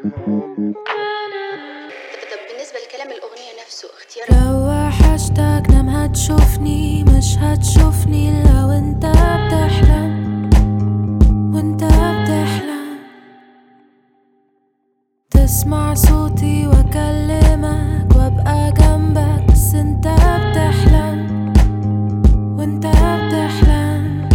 طب بالنسبة لكلام الأغنية نفسه اختيار لو وحشتك نام هتشوفني مش هتشوفني لو انت بتحلم وانت بتحلم تسمع صوتي واكلمك وابقى جنبك بس انت بتحلم وانت بتحلم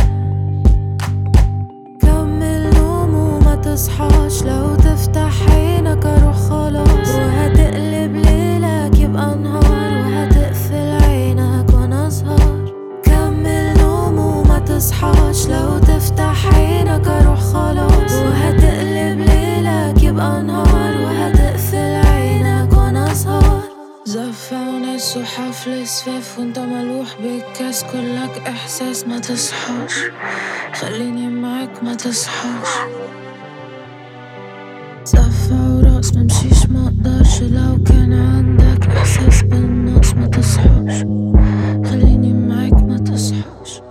كمل نوم وما تصحاش لو تفتح عينك اروح خلاص وهتقلب ليلك يبقى نهار وهتقفل عينك وانا اسهر كمل نوم وما تصحاش لو تفتح عينك اروح خلاص وهتقلب ليلك يبقى نهار وهتقفل عينك وانا اسهر زفة وناس وحفل سفاف وانت ملوح بالكاس كلك احساس ما تصحاش خليني معاك ما تصحاش زفة وراس ممشيش مقدرش لو كان عندك احساس بالنقص ما تصحاش خليني معاك ما تصحاش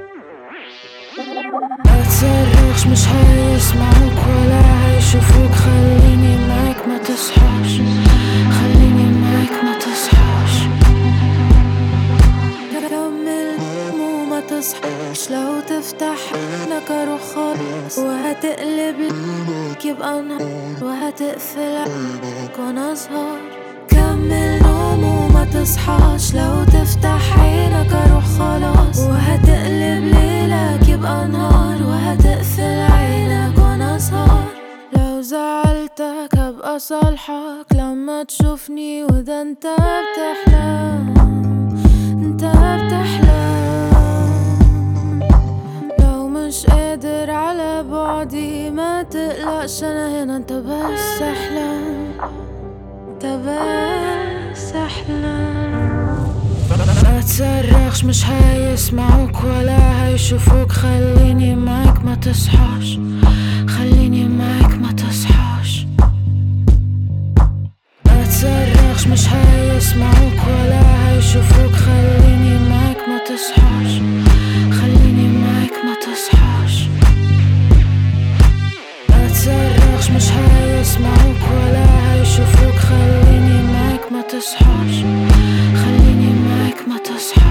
ما تصرخش مش هيسمعوك ولا هيشوفوك خليني معاك ما تصحاش خليني معاك ما تصحاش كمل وما تصحاش لو تفتح عينك اروح خالص وهتقلب لك يبقى نهار وهتقفل عينك وانا اسهر كمل نوم وما تصحاش لو تفتح عينك اروح خلاص وهتقلب ليلك يبقى نهار وهتقفل عينك وانا اسهر لو زعلتك هبقى صالحك لما تشوفني وده انت بتحلم انت بتحلم لو مش قادر على بعدي ما تقلقش انا هنا انت بس احلم انت بس احلم ما تصرخش مش هيسمعوك ولا هيشوفوك خليني معاك ما تصحاش خليني معاك ما تصحاش ما تصرخش مش هيسمعوك ولا هيشوفوك خليني معاك ما تصحاش خليني معاك ما تصحاش ما تصرخش مش هيسمعوك ولا هيشوفوك خليني معاك ما تصحاش خليني معاك ما تصحاش